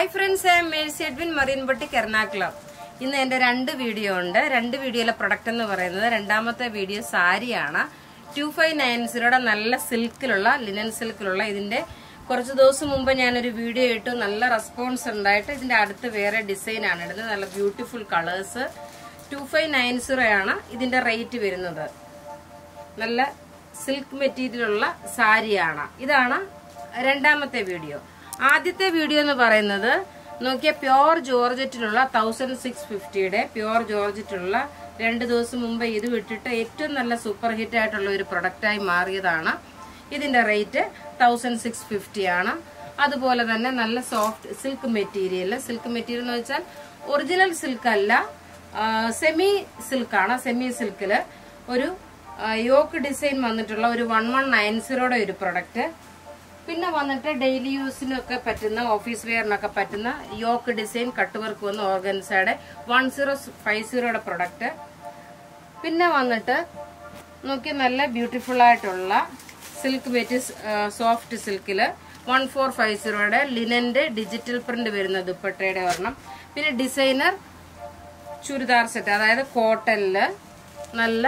hi friends I'm Mercy Edwin മറീൻപട്ടിക്ക് എറണാകുളം ഇന്ന് എന്റെ രണ്ട് വീഡിയോ ഉണ്ട് രണ്ട് വീഡിയോയിലെ പ്രൊഡക്റ്റ് എന്ന് പറയുന്നത് രണ്ടാമത്തെ വീഡിയോ സാരിയാണ് ടു ഫൈവ് നയൻ സീറോയുടെ നല്ല സിൽക്കിലുള്ള ലിനൻ സിൽക്കിലുള്ള ഇതിന്റെ കുറച്ച് ദിവസം മുമ്പ് ഞാനൊരു വീഡിയോ ഇട്ടു നല്ല റെസ്പോൺസ് ഉണ്ടായിട്ട് ഇതിന്റെ അടുത്ത് വേറെ ഡിസൈൻ ആണ് ഇടുന്നത് നല്ല beautiful colours two five nine zero ആണ് ഇതിന്റെ റേറ്റ് വരുന്നത് നല്ല സിൽക്ക് മെറ്റീരിയലുള്ള സാരിയാണ് ഇതാണ് രണ്ടാമത്തെ വീഡിയോ ആദ്യത്തെ വീഡിയോ എന്ന് പറയുന്നത് നോക്കിയ പ്യോർ ജോർജറ്റിലുള്ള തൗസൻഡ് സിക്സ് ഫിഫ്റ്റിയുടെ പ്യോർ ജോർജറ്റിലുള്ള രണ്ട് ദിവസം മുമ്പ് ഇത് വിട്ടിട്ട് ഏറ്റവും നല്ല സൂപ്പർ ഹിറ്റ് ആയിട്ടുള്ള ഒരു പ്രൊഡക്റ്റായി മാറിയതാണ് ഇതിന്റെ റേറ്റ് തൗസൻഡ് സിക്സ് ഫിഫ്റ്റി ആണ് അതുപോലെ തന്നെ നല്ല soft silk material silk material എന്ന് വെച്ചാൽ ഒറിജിനൽ സിൽക്ക് അല്ല സെമി സിൽക്കാണ് സെമി സിൽക്കില് ഒരു യോക്ക് ഡിസൈൻ വന്നിട്ടുള്ള ഒരു വൺ വൺ നയൻ സീറോയുടെ ഒരു പ്രൊഡക്റ്റ് പിന്നെ വന്നിട്ട് ഡെയിലി യൂസിനൊക്കെ പറ്റുന്ന ഓഫീസ് വെയറിനൊക്കെ പറ്റുന്ന യോക്ക് ഡിസൈൻ കട്ട് വർക്ക് വന്ന ഓർഗൻസയുടെ വൺ സീറോ ഫൈവ് സീറോയുടെ പ്രൊഡക്റ്റ് പിന്നെ വന്നിട്ട് നോക്കി നല്ല ബ്യൂട്ടിഫുൾ ആയിട്ടുള്ള സിൽക്ക് മെറ്റി സോഫ്റ്റ് സിൽക്കില് വൺ ഫോർ ഫൈവ് സീറോയുടെ ലിനന്റെ ഡിജിറ്റൽ പ്രിന്റ് വരുന്ന ദുപ്പട്ടയുടെ ഒരെണ്ണം പിന്നെ ഡിസൈനർ ചുരിദാർ സെറ്റ് അതായത് കോട്ടനില് നല്ല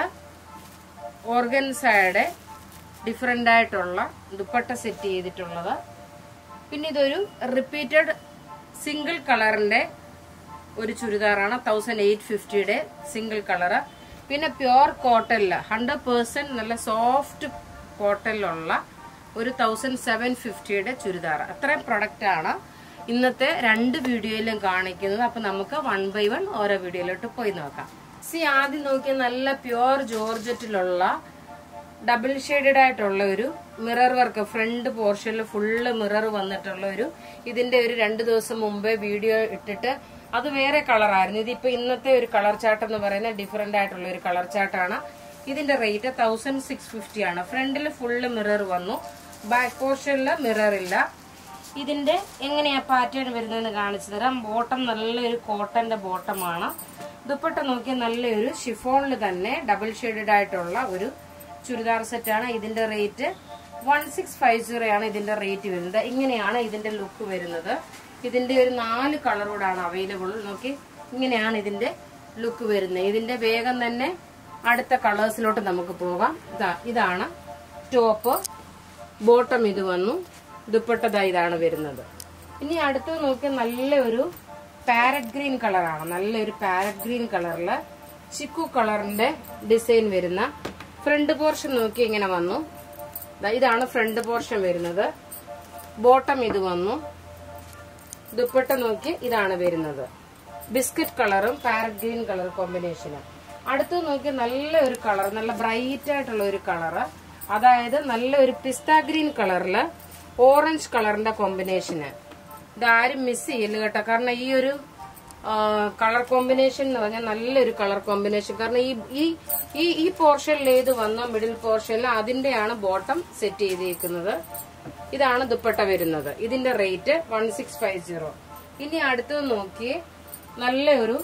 ഓർഗൻസയുടെ ഡിഫറെൻ്റ് ആയിട്ടുള്ള ദുപ്പട്ട സെറ്റ് ചെയ്തിട്ടുള്ളത് പിന്നെ ഇതൊരു റിപ്പീറ്റഡ് സിംഗിൾ കളറിന്റെ ഒരു ചുരിദാറാണ് തൗസൻഡ് എയ്റ്റ് ഫിഫ്റ്റിയുടെ സിംഗിൾ കളറ് പിന്നെ പ്യുവർ കോട്ടനില് ഹൺഡ്രഡ് പേഴ്സെന്റ് നല്ല സോഫ്റ്റ് കോട്ടനിലുള്ള ഒരു തൗസൻഡ് സെവൻ ഫിഫ്റ്റിയുടെ ചുരിദാർ അത്രയും പ്രൊഡക്റ്റ് ആണ് ഇന്നത്തെ രണ്ട് വീഡിയോയിലും കാണിക്കുന്നത് അപ്പൊ നമുക്ക് വൺ ബൈ വൺ ഓരോ വീഡിയോയിലോട്ട് പോയി നോക്കാം സി ആദ്യം നോക്കിയ നല്ല പ്യുവർ ജോർജറ്റിലുള്ള ഡബിൾ ഷെയ്ഡഡ് ആയിട്ടുള്ള ഒരു മിറർ വർക്ക് ഫ്രണ്ട് പോർഷനിൽ ഫുള്ള് മിറർ വന്നിട്ടുള്ള ഒരു ഇതിന്റെ ഒരു രണ്ട് ദിവസം മുമ്പേ വീഡിയോ ഇട്ടിട്ട് അത് വേറെ കളറായിരുന്നു ഇതിപ്പോ ഇന്നത്തെ ഒരു കളർ ചാർട്ട് എന്ന് പറയുന്നത് ഡിഫറെന്റ് ആയിട്ടുള്ള ഒരു കളർ ചാർട്ടാണ് ഇതിന്റെ റേറ്റ് തൗസൻഡ് സിക്സ് ഫിഫ്റ്റി ആണ് ഫ്രണ്ടിൽ ഫുള്ള് മിറർ വന്നു ബാക്ക് പോർഷനിൽ മിറർ ഇല്ല ഇതിന്റെ എങ്ങനെയാ പാറ്റേൺ വരുന്നതെന്ന് കാണിച്ചു തരാം ബോട്ടം നല്ലൊരു കോട്ടന്റെ ബോട്ടമാണ് ദുപ്പട്ട നോക്കിയാൽ നല്ലൊരു ഷിഫോണിൽ തന്നെ ഡബിൾ ഷെയ്ഡഡ് ആയിട്ടുള്ള ഒരു ചുരിദാർ സെറ്റാണ് ഇതിന്റെ rate one six five zero ആണ് ഇതിന്റെ റേറ്റ് വരുന്നത് ഇങ്ങനെയാണ് ഇതിന്റെ ലുക്ക് വരുന്നത് ഇതിന്റെ ഒരു നാല് കളറോടാണ് അവൈലബിൾ നോക്കി ഇങ്ങനെയാണ് ഇതിന്റെ ലുക്ക് വരുന്നത് ഇതിന്റെ വേഗം തന്നെ അടുത്ത കളേഴ്സിലോട്ട് നമുക്ക് പോകാം ഇതാ ഇതാണ് ടോപ്പ് ബോട്ടം ഇത് വന്നു ദുപ്പട്ടത ഇതാണ് വരുന്നത് ഇനി അടുത്ത് നോക്കി നല്ല ഒരു പാരറ്റ് ഗ്രീൻ കളറാണ് നല്ലൊരു പാരറ്റ് ഗ്രീൻ കളറില് ചിക്കു കളറിന്റെ ഡിസൈൻ വരുന്ന ഫ്രണ്ട് പോർഷൻ നോക്കി ഇങ്ങനെ വന്നു ഇതാണ് ഫ്രണ്ട് പോർഷൻ വരുന്നത് ബോട്ടം ഇത് വന്നു ദുപ്പട്ട നോക്കി ഇതാണ് വരുന്നത് ബിസ്ക്കറ്റ് കളറും പാരറ്റ് ഗ്രീൻ കളർ കോമ്പിനേഷനും അടുത്ത് നോക്കി നല്ല ഒരു കളർ നല്ല ബ്രൈറ്റ് ആയിട്ടുള്ള ഒരു കളറ് അതായത് നല്ല ഒരു പിസ്ത ഗ്രീൻ കളറില് ഓറഞ്ച് കളറിന്റെ കോമ്പിനേഷന് ഇതാരും മിസ് ചെയ്യില്ല കേട്ടോ കാരണം ഈ ഒരു കളർ കോമ്പിനേഷൻ എന്ന് പറഞ്ഞാൽ നല്ലൊരു കളർ കോമ്പിനേഷൻ കാരണം ഈ ഈ ഈ ഈ പോർഷനിൽ ഏത് വന്നോ മിഡിൽ പോർഷനിൽ അതിന്റെയാണ് ബോട്ടം സെറ്റ് ചെയ്തിരിക്കുന്നത് ഇതാണ് ദുപ്പട്ട വരുന്നത് ഇതിന്റെ rate one six five zero ഇനി അടുത്തത് നോക്കി നല്ലൊരു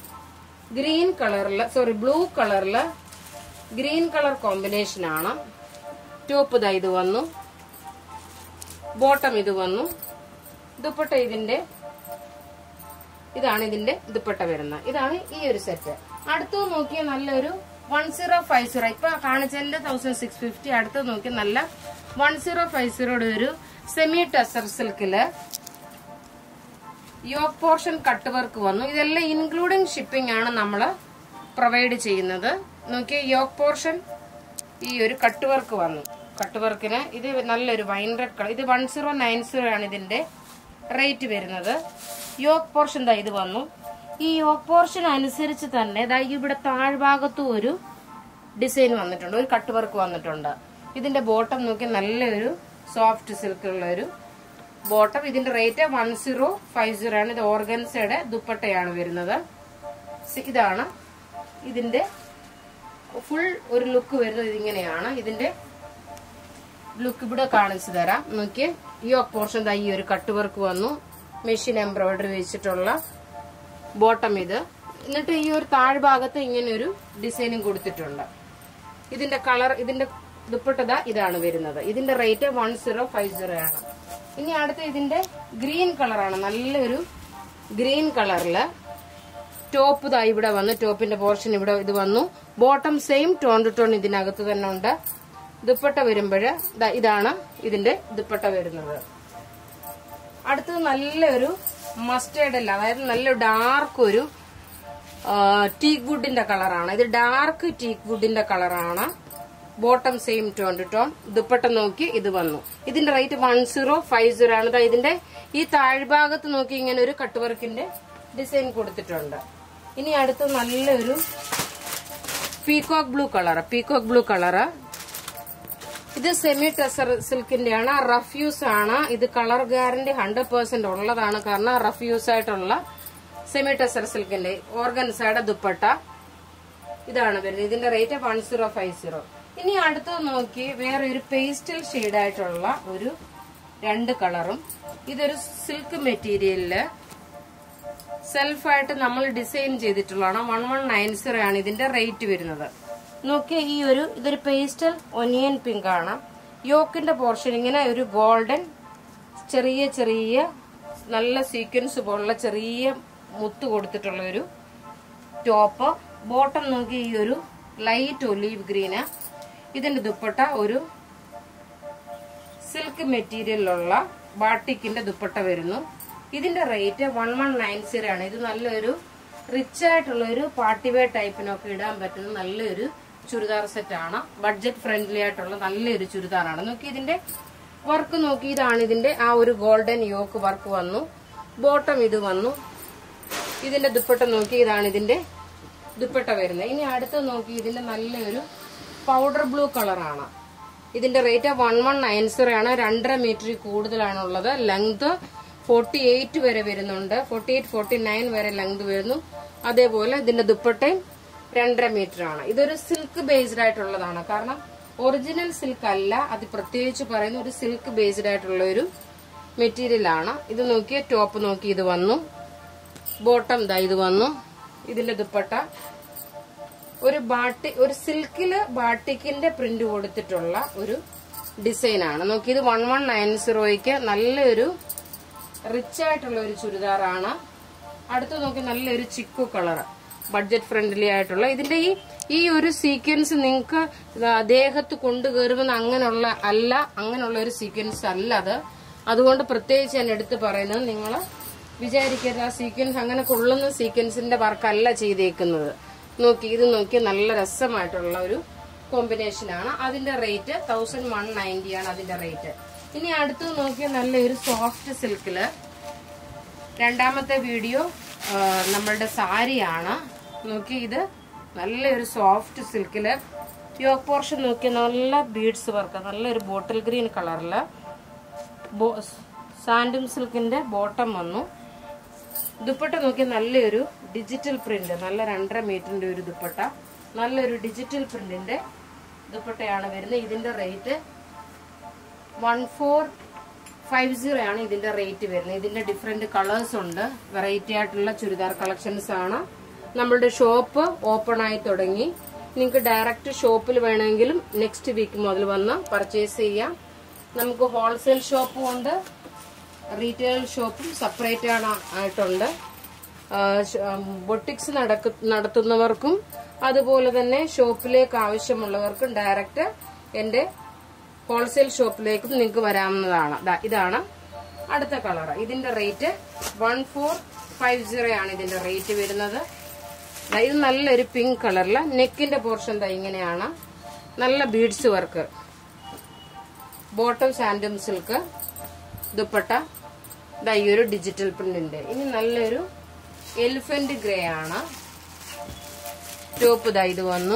ഗ്രീൻ കളറില് സോറി ബ്ലൂ കളറില് ഗ്രീൻ കളർ കോമ്പിനേഷൻ ആണ് ടോപ്പ് ഇതാ ഇത് വന്നു ബോട്ടം ഇത് വന്നു ദുപ്പട്ട ഇതിന്റെ ഇതാണ് ഇതിന്റെ ദുപ്പട്ട വരുന്നത് ഇതാണ് ഈ ഒരു സെറ്റ് അടുത്ത് നോക്കിയ നല്ലൊരു വൺ സീറോ ഫൈവ് സീറോ ഇപ്പൊ കാണിച്ചതിന്റെ തൗസൻഡ് സിക്സ് ഫിഫ്റ്റി അടുത്ത് നോക്കി നല്ല വൺ സീറോ ഫൈവ് സീറോയുടെ ഒരു സെമി ടെസർ സിൽക്കില് യോക്ക് പോർഷൻ കട്ട് വർക്ക് വന്നു ഇതെല്ലാം ഇൻക്ലൂഡിങ് ഷിപ്പിംഗ് ആണ് നമ്മൾ പ്രൊവൈഡ് ചെയ്യുന്നത് നോക്കിയ യോക്ക് പോർഷൻ ഈ ഒരു കട്ട് വർക്ക് വന്നു കട്ട് വർക്കിന് ഇത് നല്ലൊരു വൈൻ റെഡ് കളർ ഇത് വൺ സീറോ നയൻ സീറോ ആണ് ഇതിന്റെ റേറ്റ് വരുന്നത് യോക്ക് പോർഷൻ ദാ ഇത് വന്നു ഈ യോക്ക് പോർഷൻ അനുസരിച്ച് തന്നെ ദാ ഇവിടെ താഴ്ഭാഗത്തും ഒരു ഡിസൈൻ വന്നിട്ടുണ്ട് ഒരു കട്ട് വർക്ക് വന്നിട്ടുണ്ട് ഇതിന്റെ ബോട്ടം നോക്കി നല്ലൊരു സോഫ്റ്റ് സിൽക്കുള്ള ഒരു ബോട്ടം ഇതിന്റെ rate one zero five zero ആണ് ഇത് ഓർഗൻസയുടെ ദുപ്പട്ടയാണ് വരുന്നത് ഇതാണ് ഇതിന്റെ ഫുൾ ഒരു ലുക്ക് വരുന്നത് ഇതിങ്ങനെയാണ് ഇതിന്റെ ലുക്ക് ഇവിടെ കാണിച്ചു തരാം നോക്കി ഈ പോർഷൻ ഈ ഒരു കട്ട് വർക്ക് വന്നു മെഷീൻ എംബ്രോയിഡറി വെച്ചിട്ടുള്ള ബോട്ടം ഇത് എന്നിട്ട് ഈ ഒരു താഴ്ഭാഗത്ത് ഇങ്ങനെ ഒരു ഡിസൈനും കൊടുത്തിട്ടുണ്ട് ഇതിന്റെ കളർ ഇതിന്റെ ദുപ്പട്ടത ഇതാണ് വരുന്നത് ഇതിന്റെ rate one zero five zero ആണ് ഇനി അടുത്ത ഇതിന്റെ ഗ്രീൻ കളറാണ് നല്ലൊരു ഗ്രീൻ കളറില് ടോപ്പ് ദാ ഇവിടെ വന്നു ടോപ്പിന്റെ പോർഷൻ ഇവിടെ ഇത് വന്നു bottom same tone to tone ഇതിനകത്ത് തന്നെ ഉണ്ട് ദുപ്പട്ട വരുമ്പോൾ ഇതാണ് ഇതിന്റെ ദുപ്പട്ട വരുന്നത് അടുത്തത് നല്ലൊരു മസ്റ്റേർഡ് അല്ല അതായത് നല്ല ഡാർക്ക് ഒരു ടീക്ക് വുഡിന്റെ കളറാണ് ഇത് ഡാർക്ക് ടീക്ക് വുഡിന്റെ കളറാണ് bottom same tone to tone dupatta നോക്കി ഇത് വന്നു ഇതിന്റെ rate one zero five zero ആണ് ദാ ഇതിന്റെ ഈ താഴ്ഭാഗത്ത് നോക്കി ഇങ്ങനെ ഒരു കട്ട് വർക്കിന്റെ ഡിസൈൻ കൊടുത്തിട്ടുണ്ട് ഇനി അടുത്ത് നല്ലൊരു peacock blue colour peacock blue colour ഇത് സെമി ടെസർ സിൽക്കിന്റെ ആണ് റഫ്യൂസ് ആണ് ഇത് കളർ ഗ്യാരണ്ടി ഹൺഡ്രഡ് പെർസെന്റ് ഉള്ളതാണ് കാരണം റഫ്യൂസ് ആയിട്ടുള്ള സെമി ടെസർ സിൽക്കിന്റെ ഓർഗൻസയുടെ ദുപ്പട്ട ഇതാണ് വരുന്നത് ഇതിന്റെ rate one zero five zero ഇനി അടുത്തത് നോക്കി വേറെ ഒരു പേസ്റ്റൽ ആയിട്ടുള്ള ഒരു രണ്ട് കളറും ഇതൊരു സിൽക്ക് മെറ്റീരിയലില് സെൽഫായിട്ട് നമ്മൾ ഡിസൈൻ ചെയ്തിട്ടുള്ളതാണ് വൺ വൺ നയൻ സീറോ ആണ് ഇതിന്റെ റേറ്റ് വരുന്നത് നോക്കിയ ഈ ഒരു ഇതൊരു പേസ്റ്റൽ ഒനിയൻ പിങ്ക് ആണ് യോക്കിന്റെ പോർഷൻ ഇങ്ങനെ ഒരു ഗോൾഡൻ ചെറിയ ചെറിയ നല്ല സീക്വൻസ് പോലുള്ള ചെറിയ മുത്ത് കൊടുത്തിട്ടുള്ള ഒരു ടോപ്പ് ബോട്ടം നോക്കി ഈ ഒരു ലൈറ്റ് ഒലീവ് ഗ്രീന് ഇതിന്റെ ദുപ്പട്ട ഒരു സിൽക്ക് മെറ്റീരിയലിലുള്ള ബാട്ടിക്കിന്റെ ദുപ്പട്ട വരുന്നു ഇതിന്റെ rate one one nine zero ആണ് ഇത് നല്ലൊരു റിച്ച് ആയിട്ടുള്ള ഒരു പാർട്ടി വെയർ ടൈപ്പിനൊക്കെ ഇടാൻ പറ്റുന്ന നല്ലൊരു ചുരിദാർ സെറ്റ് ആണ് ബഡ്ജറ്റ് ഫ്രണ്ട്ലി ആയിട്ടുള്ള നല്ലൊരു ചുരിദാറാണ് നോക്കി ഇതിന്റെ വർക്ക് നോക്കി ഇതാണ് ഇതിന്റെ ആ ഒരു ഗോൾഡൻ യോക്ക് വർക്ക് വന്നു ബോട്ടം ഇത് വന്നു ഇതിന്റെ ദുപ്പട്ട നോക്കി ഇതാണ് ഇതിന്റെ ദുപ്പട്ട വരുന്നത് ഇനി അടുത്ത് നോക്കി ഇതിന്റെ നല്ലൊരു പൗഡർ ബ്ലൂ കളറാണ് ഇതിന്റെ rate one one nine zero ആണ് രണ്ടര മീറ്ററിൽ കൂടുതലാണുള്ളത് ലെങ്ത് ഫോർട്ടി എയ്റ്റ് വരെ വരുന്നുണ്ട് ഫോർട്ടി എയ്റ്റ് ഫോർട്ടി നയൻ വരെ ലെങ്ത് വരുന്നു അതേപോലെ ഇതിന്റെ ദുപ്പട്ടയും രണ്ടര മീറ്റർ ആണ് ഇതൊരു സിൽക്ക് ബേസ്ഡ് ആയിട്ടുള്ളതാണ് കാരണം ഒറിജിനൽ സിൽക്ക് അല്ല അത് പ്രത്യേകിച്ച് പറയുന്ന ഒരു സിൽക്ക് ബേസ്ഡ് ആയിട്ടുള്ള ഒരു മെറ്റീരിയൽ ആണ് ഇത് നോക്കിയ ടോപ്പ് നോക്കി ഇത് വന്നു ബോട്ടം ദാ ഇത് വന്നു ഇതിന്റെ ദുപ്പട്ട ഒരു ബാട്ടി ഒരു സിൽക്കില് ബാട്ടിക്കിന്റെ പ്രിന്റ് കൊടുത്തിട്ടുള്ള ഒരു ഡിസൈൻ ആണ് നോക്കി ഇത് വൺ വൺ നയൻ സീറോയ്ക്ക് നല്ലൊരു റിച്ച് ആയിട്ടുള്ള ഒരു ചുരിദാറാണ് അടുത്ത് നോക്കി നല്ലൊരു ചിക്കു കളർ ബഡ്ജറ്റ് ഫ്രണ്ട്ലി ആയിട്ടുള്ള ഇതിന്റെ ഈ ഈ ഒരു സീക്വൻസ് നിങ്ങൾക്ക് ദേഹത്ത് കൊണ്ടുകയറുമെന്ന് അങ്ങനെയുള്ള അല്ല അങ്ങനെയുള്ള ഒരു സീക്വൻസ് അല്ല അത് അതുകൊണ്ട് പ്രത്യേകിച്ച് ഞാൻ എടുത്ത് പറയുന്നത് നിങ്ങൾ വിചാരിക്കരുത് ആ സീക്വൻസ് അങ്ങനെ കൊള്ളുന്ന സീക്വൻസിന്റെ വർക്കല്ല ചെയ്തേക്കുന്നത് നോക്കി ഇത് നോക്കി നല്ല രസമായിട്ടുള്ള ഒരു കോമ്പിനേഷൻ ആണ് അതിന്റെ റേറ്റ് തൗസൻഡ് വൺ നയൻറ്റി ആണ് അതിന്റെ റേറ്റ് ഇനി അടുത്ത് നോക്കിയാൽ നല്ലൊരു സോഫ്റ്റ് സിൽക്കില് രണ്ടാമത്തെ വീഡിയോ ആ, നമ്മളുടെ സാരിയാണ് നോക്കി ഇത് നല്ലൊരു സോഫ്റ്റ് സിൽക്കില് യോക്ക് പോർഷൻ നോക്കി നല്ല ബീഡ്സ് വർക്ക് നല്ലൊരു ബോട്ടിൽ ഗ്രീൻ കളറില് സാൻഡും സിൽക്കിന്റെ ബോട്ടം വന്നു ദുപ്പട്ട നോക്കി നല്ലൊരു ഡിജിറ്റൽ പ്രിന്റ് നല്ല രണ്ടര മീറ്ററിന്റെ ഒരു ദുപ്പട്ട നല്ലൊരു ഡിജിറ്റൽ പ്രിന്റിന്റെ ദുപ്പട്ടയാണ് വരുന്നത് ഇതിന്റെ rate one four five zero ആണ് ഇതിന്റെ റേറ്റ് വരുന്നത് ഇതിന്റെ ഡിഫറെന്റ് കളേഴ്സ് ഉണ്ട് വെറൈറ്റി ആയിട്ടുള്ള ചുരിദാർ കളക്ഷൻസ് ആണ് നമ്മളുടെ ഷോപ്പ് ഓപ്പൺ ആയി തുടങ്ങി നിങ്ങൾക്ക് ഡയറക്റ്റ് ഷോപ്പിൽ വേണമെങ്കിലും നെക്സ്റ്റ് വീക്ക് മുതൽ വന്ന് പർച്ചേസ് ചെയ്യാം നമുക്ക് ഹോൾസെയിൽ ഷോപ്പും ഉണ്ട് റീറ്റെയിൽ ഷോപ്പും സെപ്പറേറ്റ് ആണ് ആയിട്ടുണ്ട് ബൊട്ടിക്സ് നടക്കു നടത്തുന്നവർക്കും അതുപോലെ തന്നെ ഷോപ്പിലേക്ക് ആവശ്യമുള്ളവർക്കും ഡയറക്റ്റ് എന്റെ ഹോൾസെയിൽ ഷോപ്പിലേക്കും നിങ്ങൾക്ക് വരാവുന്നതാണ് ദാ ഇതാണ് അടുത്ത കളർ ഇതിന്റെ rate one four five zero ആണ് ഇതിന്റെ റേറ്റ് വരുന്നത് ദാ ഇത് നല്ലൊരു പിങ്ക് കളറില് നെക്കിന്റെ പോർഷൻ ദാ ഇങ്ങനെയാണ് നല്ല ബീഡ്സ് വർക്ക് ബോട്ടം സാൻഡം സിൽക്ക് ദുപ്പട്ട ദാ ഈ ഒരു ഡിജിറ്റൽ പ്രിന്റിന്റെ ഇനി നല്ലൊരു എലിഫന്റ് ഗ്രേ ആണ് ടോപ്പ് ദാ ഇത് വന്നു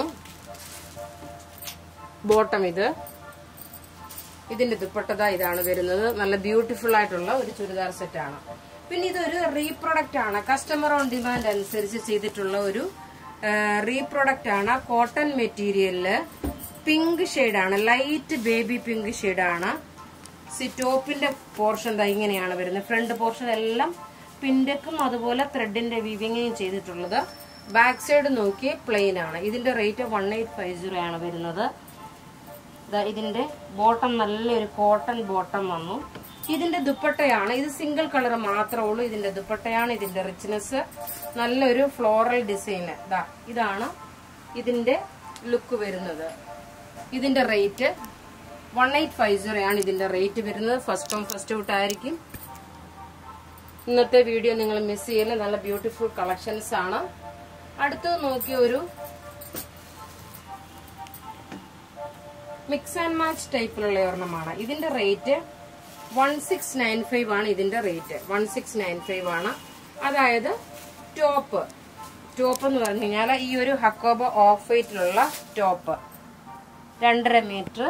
ബോട്ടം ഇത് ഇതിന്റെ ദുപ്പട്ടത ഇതാണ് വരുന്നത് നല്ല ബ്യൂട്ടിഫുൾ ആയിട്ടുള്ള ഒരു ചുരിദാർ സെറ്റ് ആണ് പിന്നെ ഇതൊരു റീപ്രൊഡക്റ്റ് ആണ് കസ്റ്റമർ ഓൺ ഡിമാൻഡ് അനുസരിച്ച് ചെയ്തിട്ടുള്ള ഒരു റീപ്രൊഡക്റ്റ് ആണ് കോട്ടൺ മെറ്റീരിയലില് പിങ്ക് ആണ് ലൈറ്റ് ബേബി പിങ്ക് ആണ് സി ടോപ്പിന്റെ പോർഷൻ ദാ ഇങ്ങനെയാണ് വരുന്നത് ഫ്രണ്ട് പോർഷൻ എല്ലാം പിൻഡക്കും അതുപോലെ ത്രെഡിന്റെ വിവിങ്ങും ചെയ്തിട്ടുള്ളത് ബാക്ക് സൈഡ് നോക്കി പ്ലെയിൻ ആണ് ഇതിന്റെ rate one eight five zero ആണ് വരുന്നത് ദാ ഇതിന്റെ ബോട്ടം നല്ലൊരു കോട്ടൺ ബോട്ടം വന്നു ഇതിന്റെ ദുപ്പട്ടയാണ് ഇത് സിംഗിൾ കളർ മാത്രമേ ഉള്ളൂ ഇതിന്റെ ദുപ്പട്ടയാണ് ഇതിന്റെ റിച്ച്നെസ് നല്ലൊരു ഫ്ലോറൽ ഡിസൈൻ ഇതാ ഇതാണ് ഇതിന്റെ ലുക്ക് വരുന്നത് ഇതിന്റെ rate one eight five zero ആണ് ഇതിന്റെ റേറ്റ് വരുന്നത് ഫസ്റ്റ് ഓൺ ഫസ്റ്റ് ഔട്ട് ആയിരിക്കും ഇന്നത്തെ വീഡിയോ നിങ്ങൾ മിസ് ചെയ്യില്ല നല്ല ബ്യൂട്ടിഫുൾ കളക്ഷൻസ് ആണ് അടുത്തത് നോക്കിയ ഒരു മിക്സ് ആൻഡ് മാച്ച് ടൈപ്പിലുള്ള ഒരെണ്ണമാണ് ഇതിന്റെ rate one six nine five ആണ് ഇതിന്റെ rate one six nine five ആണ് അതായത് ടോപ്പ് ടോപ്പ് എന്ന് പറഞ്ഞു കഴിഞ്ഞാൽ ഈ ഒരു ഹക്കോബ ഓഫ് വൈറ്റിലുള്ള ടോപ്പ് രണ്ടര മീറ്റർ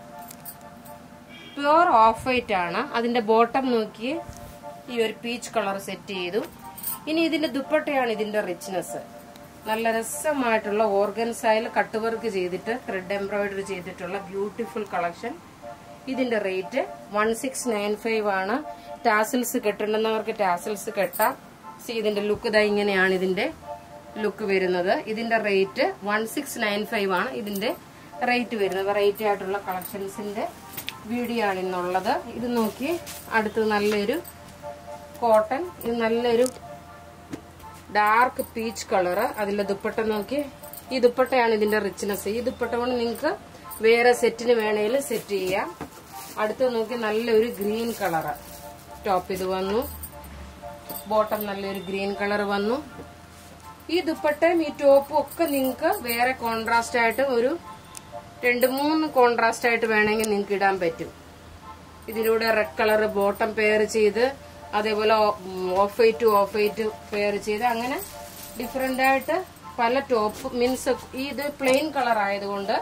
പ്യുവർ ഓഫ് വൈറ്റ് ആണ് അതിന്റെ ബോട്ടം നോക്കി ഈ ഒരു പീച്ച് കളർ സെറ്റ് ചെയ്തു ഇനി ഇതിന്റെ ദുപ്പട്ടയാണ് ഇതിന്റെ റിച്ച്നെസ് നല്ല രസമായിട്ടുള്ള ഓർഗൻസായിൽ കട്ട് വർക്ക് ചെയ്തിട്ട് ത്രെഡ് എംബ്രോയിഡറി ചെയ്തിട്ടുള്ള ബ്യൂട്ടിഫുൾ കളക്ഷൻ ഇതിന്റെ rate one six nine five ആണ് ടാസിൽസ് കെട്ടുണ്ടെന്നവർക്ക് ടാസിൽസ് കെട്ടാം സി ഇതിന്റെ ലുക്ക് ഇതാ ഇങ്ങനെയാണ് ഇതിന്റെ ലുക്ക് വരുന്നത് ഇതിന്റെ rate one six nine five ആണ് ഇതിന്റെ റേറ്റ് വരുന്നത് വെറൈറ്റി ആയിട്ടുള്ള കളക്ഷൻസിന്റെ വീഡിയോ ആണ് ഇന്നുള്ളത് ഇത് നോക്കി അടുത്ത് നല്ലൊരു കോട്ടൺ ഇത് നല്ലൊരു ഡാർക്ക് പീച്ച് കളറ് അതിലെ ദുപ്പട്ട നോക്കി ഈ ദുപ്പട്ടയാണ് ഇതിന്റെ റിച്ച്നെസ് ഈ ദുപ്പട്ട കൊണ്ട് നിങ്ങൾക്ക് വേറെ സെറ്റിന് വേണേൽ സെറ്റ് ചെയ്യാം അടുത്ത് നോക്കി നല്ലൊരു ഗ്രീൻ കളറ് ടോപ്പ് ഇത് വന്നു ബോട്ടം നല്ലൊരു ഗ്രീൻ കളർ വന്നു ഈ ദുപ്പട്ടയും ഈ ടോപ്പും ഒക്കെ നിങ്ങൾക്ക് വേറെ കോൺട്രാസ്റ്റ് ആയിട്ട് ഒരു രണ്ട് മൂന്ന് കോൺട്രാസ്റ്റ് ആയിട്ട് വേണമെങ്കിൽ നിങ്ങൾക്ക് ഇടാൻ പറ്റും ഇതിലൂടെ റെഡ് കളർ ബോട്ടം പെയർ ചെയ്ത് അതേപോലെ off white off white pair ചെയ്ത് അങ്ങനെ ഡിഫറെന്റ് ആയിട്ട് പല ടോപ്പ് മീൻസ് ഇത് പ്ലെയിൻ കളർ ആയതുകൊണ്ട്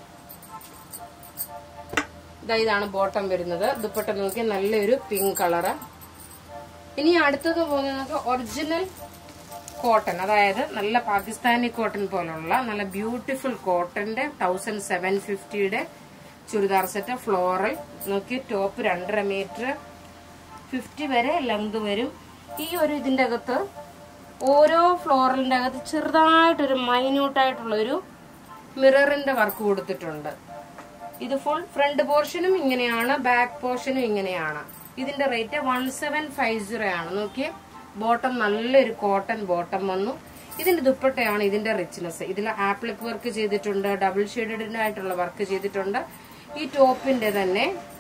ഇതാ ഇതാണ് ബോട്ടം വരുന്നത് ദുപ്പട്ട നോക്കി നല്ലൊരു പിങ്ക് കളറ് ഇനി അടുത്തത് പോകുന്നത് ഒറിജിനൽ കോട്ടൺ അതായത് നല്ല പാകിസ്ഥാനി കോട്ടൺ പോലുള്ള നല്ല ബ്യൂട്ടിഫുൾ കോട്ടന്റെ തൗസൻഡ് സെവൻ ഫിഫ്റ്റിയുടെ ചുരിദാർ സെറ്റ് ഫ്ലോറൽ നോക്കി ടോപ്പ് രണ്ടര മീറ്റർ ഫിഫ്റ്റി വരെ ലെങ്ത് വരും ഈ ഒരു ഇതിന്റെ അകത്ത് ഓരോ ഫ്ലോറലിന്റെ അകത്ത് ചെറുതായിട്ടൊരു മൈന്യൂട്ടായിട്ടുള്ള ഒരു മിററിന്റെ വർക്ക് കൊടുത്തിട്ടുണ്ട് ഇത് ഫുൾ ഫ്രണ്ട് പോർഷനും ഇങ്ങനെയാണ് ബാക്ക് പോർഷനും ഇങ്ങനെയാണ് ഇതിന്റെ rate one seven five zero ആണ് നോക്കിയേ ബോട്ടം നല്ലൊരു കോട്ടൺ ബോട്ടം വന്നു ഇതിന്റെ ദുപ്പട്ടയാണ് ഇതിന്റെ റിച്ച്നെസ് ഇതിൽ ആപ്ലിക് വർക്ക് ചെയ്തിട്ടുണ്ട് ഡബിൾ ഷെയ്ഡഡ് ആയിട്ടുള്ള വർക്ക് ചെയ്തിട്ടുണ്ട് ഈ ടോപ്പിന്റെ തന്നെ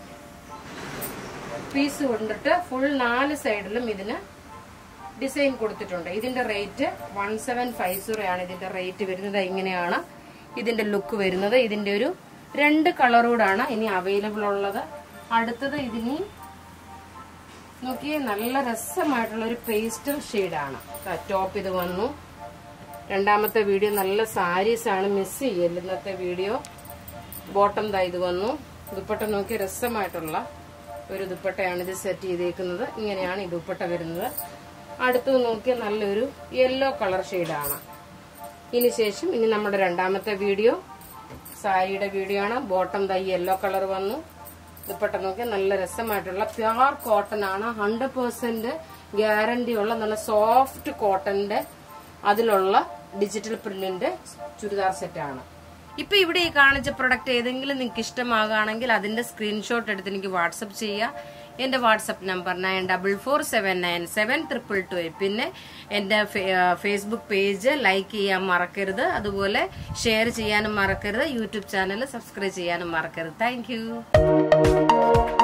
പീസ് കൊണ്ടിട്ട് ഫുൾ നാല് സൈഡിലും ഇതിന് ഡിസൈൻ കൊടുത്തിട്ടുണ്ട് ഇതിന്റെ rate one seven five zero ആണ് ഇതിന്റെ റേറ്റ് വരുന്നത് ഇങ്ങനെയാണ് ഇതിന്റെ ലുക്ക് വരുന്നത് ഇതിന്റെ ഒരു രണ്ട് കളറോടാണ് ഇനി അവൈലബിൾ ഉള്ളത് അടുത്തത് ഇതിനി നോക്കിയേ നല്ല രസമായിട്ടുള്ള ഒരു പേസ്റ്റൽ ഷെയ്ഡാണ് ടോപ്പ് ഇത് വന്നു രണ്ടാമത്തെ വീഡിയോ നല്ല സാരീസ് ആണ് മിസ് ചെയ്യല് ഇന്നത്തെ വീഡിയോ ബോട്ടം ദാ ഇത് വന്നു ദുപ്പട്ട നോക്കി രസമായിട്ടുള്ള ഒരു ദുപ്പട്ടയാണ് ഇത് സെറ്റ് ചെയ്തേക്കുന്നത് ഇങ്ങനെയാണ് ഈ ദുപ്പട്ട വരുന്നത് അടുത്തത് നോക്കിയ നല്ലൊരു യെല്ലോ കളർ ഷെയ്ഡാണ് ഇനി ശേഷം ഇനി നമ്മുടെ രണ്ടാമത്തെ വീഡിയോ സാരിയുടെ വീഡിയോ ആണ് ബോട്ടം ദൈ യെല്ലോ കളർ വന്നു ദുപ്പട്ട നോക്കിയാൽ നല്ല രസമായിട്ടുള്ള പ്യുവർ കോട്ടൺ ആണ് ഹൺഡ്രഡ് പെർസെന്റ് ഗ്യാരണ്ടി ഉള്ള നല്ല സോഫ്റ്റ് കോട്ടന്റെ അതിലുള്ള ഡിജിറ്റൽ പ്രിന്റിന്റെ ചുരിദാർ സെറ്റ് ആണ് ഇപ്പൊ ഇവിടെ ഈ കാണിച്ച പ്രൊഡക്റ്റ് ഏതെങ്കിലും നിങ്ങൾക്ക് ഇഷ്ടമാകുകയാണെങ്കിൽ അതിന്റെ സ്ക്രീൻഷോട്ട് എടുത്ത് എനിക്ക് വാട്സപ്പ് ചെയ്യുക എന്റെ WhatsApp number nine double four seven nine seven triple two പിന്നെ എന്റെ ഫേസ്ബുക്ക് പേജ് ലൈക്ക് ചെയ്യാൻ മറക്കരുത് അതുപോലെ ഷെയർ ചെയ്യാനും മറക്കരുത് യൂട്യൂബ് ചാനൽ സബ്സ്ക്രൈബ് ചെയ്യാനും മറക്കരുത് താങ്ക്